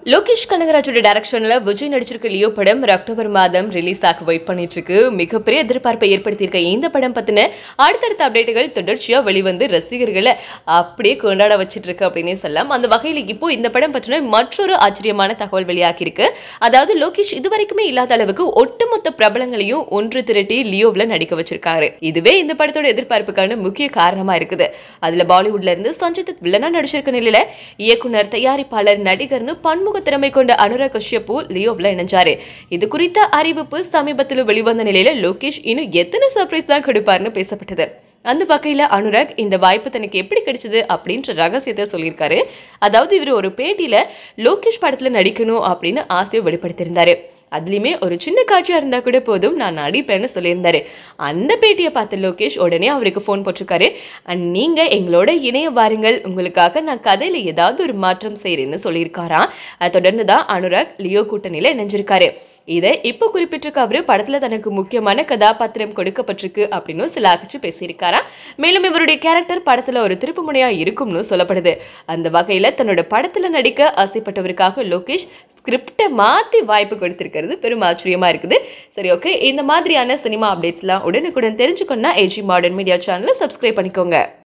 லோகேஷ் கனகராஜோட டைரக்ஷன்ல விஜய் நடிச்சிருக்க லியோ படம் ஒரு அக்டோபர் மாதம் ரிலீஸ் ஆக வெயிட் பண்ணிட்டு இருக்கு மிகப்பெரிய எதிர்பார்ப்பை ஏற்படுத்தியிருக்க இந்த படம் பத்தின அடுத்தடுத்த அப்டேட்டுகள் தொடர்ச்சியா வெளிவந்து ரசிகர்களை அப்படியே கொண்டாட வச்சிட்டு இருக்கு அப்படின்னே சொல்லலாம் அந்த வகையில் இப்போ இந்த படம் பற்றின மற்றொரு ஆச்சரியமான தகவல் வெளியாகி இருக்கு அதாவது லோகேஷ் இதுவரைக்குமே இல்லாத அளவுக்கு ஒட்டுமொத்த பிரபலங்களையும் ஒன்று திரட்டி லியோவில் நடிக்க வச்சிருக்காரு இதுவே இந்த படத்தோட எதிர்பார்ப்புக்கான முக்கிய காரணமா இருக்குது அதுல பாலிவுட்ல இருந்து சஞ்சய் தத் வில்லனா நடிச்சிருக்க நிலையில இயக்குனர் தயாரிப்பாளர் நடிகர்னு பன்முக திறமை கொண்ட அனுராக் கஷ்யப்பு லியோவில் இணைஞ்சாரு இது குறித்த அறிவிப்பு சமீபத்தில் வெளிவந்த நிலையில லோகேஷ் இன்னும் எத்தனை சர்ப்ரைஸ் தான் கொடுப்பாருன்னு பேசப்பட்டது அந்த வகையில் அனுராக் இந்த வாய்ப்பு தனக்கு எப்படி கிடைச்சது அப்படின்ற ரகசியத்தை சொல்லியிருக்காரு அதாவது இவர் ஒரு பேட்டியில லோகேஷ் படத்துல நடிக்கணும் அப்படின்னு ஆசையை வெளிப்படுத்தியிருந்தாரு அதுலேயுமே ஒரு சின்ன காட்சியாக இருந்தால் கூட போதும் நான் நடிப்பேன்னு சொல்லியிருந்தாரு அந்த பேட்டியை பார்த்த லோகேஷ் உடனே அவருக்கு ஃபோன் போட்டிருக்காரு அண்ட் நீங்கள் எங்களோட இணைய வாருங்கள் உங்களுக்காக நான் கதையில் ஏதாவது ஒரு மாற்றம் செய்கிறேன்னு சொல்லியிருக்காராம் அதை தொடர்ந்து தான் அனுராக் லியோ கூட்டணியில் இணைஞ்சிருக்காரு இதை இப்போ குறிப்பிட்டிருக்க அவரு படத்துல தனக்கு முக்கியமான கதாபாத்திரம் கொடுக்கப்பட்டிருக்கு அப்படின்னு சிலாகிச்சு பேசியிருக்காராம் மேலும் இவருடைய கேரக்டர் படத்துல ஒரு திருப்பு முனையா இருக்கும்னு சொல்லப்படுது அந்த வகையில தன்னோட படத்துல நடிக்க ஆசைப்பட்டவருக்காக லோகேஷ் ஸ்கிரிப்டை மாத்தி வாய்ப்பு கொடுத்திருக்கிறது பெரும் ஆச்சரியமா இருக்குது சரி ஓகே இந்த மாதிரியான சினிமா அப்டேட்ஸ்லாம் உடனுக்குடன் தெரிஞ்சுக்கணும்னா ஏஜி மாடர்ன் மீடியா சேனலை சப்ஸ்கிரைப் பண்ணிக்கோங்க